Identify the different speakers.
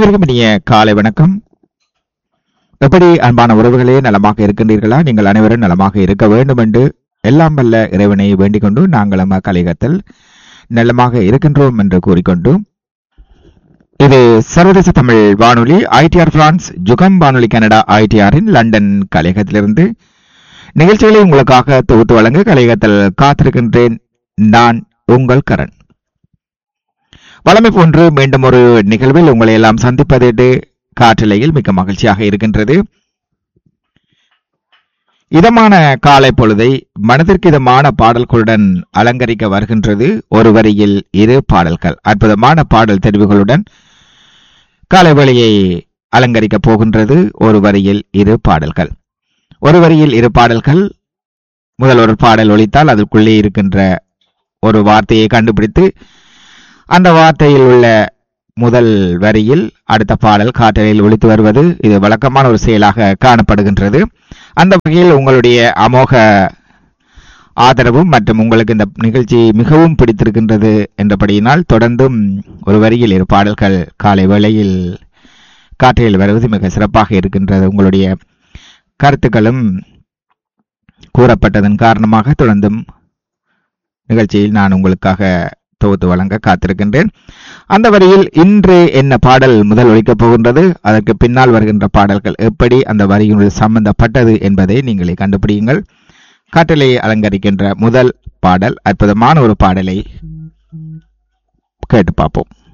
Speaker 1: அனைவருக்கும் இனிய காலை வணக்கம் எப்படி அன்பான உறவுகளே நலமாக இருக்கின்றீர்களா நீங்கள் அனைவரும் நலமாக இருக்க வேண்டும் என்று எல்லாம் வல்ல இறைவனை வேண்டிக் கொண்டு நாங்களும் கலிகத்தில் நலமாக இருக்கின்றோம் என்று கூறிக்கொண்டு இது சர்வதேச தமிழ் வானொலி ஐடிஆர் பிரான்ஸ் ஜுகம் வானொலி கனடா ஐடிஆரின் லண்டன் கலையகத்திலிருந்து நிகழ்ச்சிகளை உங்களுக்காக தொகுத்து வழங்க கலையகத்தில் காத்திருக்கின்றேன் நான் உங்கள் கரண் வளமை போன்று மீண்டும் ஒரு நிகழ்வில் உங்களை எல்லாம் சந்திப்பதேட்டு காற்றலையில் மிக்க மகிழ்ச்சியாக இருக்கின்றது இதமான காலை பொழுதை மனதிற்கு இதமான பாடல்களுடன் அலங்கரிக்க வருகின்றது ஒரு வரியில் இரு பாடல்கள் அற்புதமான பாடல் தெரிவுகளுடன் காலை வேளையை அலங்கரிக்கப் போகின்றது ஒரு வரியில் இரு பாடல்கள் ஒரு வரியில் இரு பாடல்கள் முதல் ஒரு பாடல் ஒலித்தால் அதற்குள்ளே இருக்கின்ற ஒரு வார்த்தையை கண்டுபிடித்து அந்த வார்த்தையில் உள்ள முதல் வரியில் அடுத்த பாடல் காற்றலில் ஒலித்து வருவது இது வழக்கமான ஒரு செயலாக காணப்படுகின்றது அந்த வகையில் உங்களுடைய அமோக ஆதரவும் மற்றும் உங்களுக்கு இந்த நிகழ்ச்சி மிகவும் பிடித்திருக்கின்றது என்றபடியினால் தொடர்ந்தும் ஒரு வரியில் இரு பாடல்கள் காலை வேளையில் காற்றையில் வருவது மிக சிறப்பாக இருக்கின்றது உங்களுடைய கருத்துக்களும் கூறப்பட்டதன் காரணமாக தொடர்ந்தும் நிகழ்ச்சியில் நான் உங்களுக்காக தொகுத்து வழங்க காத்திருக்கின்றேன் அந்த வரியில் இன்று என்ன பாடல் முதல் ஒழிக்கப் போகின்றது அதற்கு பின்னால் வருகின்ற பாடல்கள் எப்படி அந்த வரியினுள் சம்பந்தப்பட்டது என்பதை நீங்களே கண்டுபிடியுங்கள் காற்றலை அலங்கரிக்கின்ற முதல் பாடல் அற்புதமான ஒரு பாடலை கேட்டு பார்ப்போம்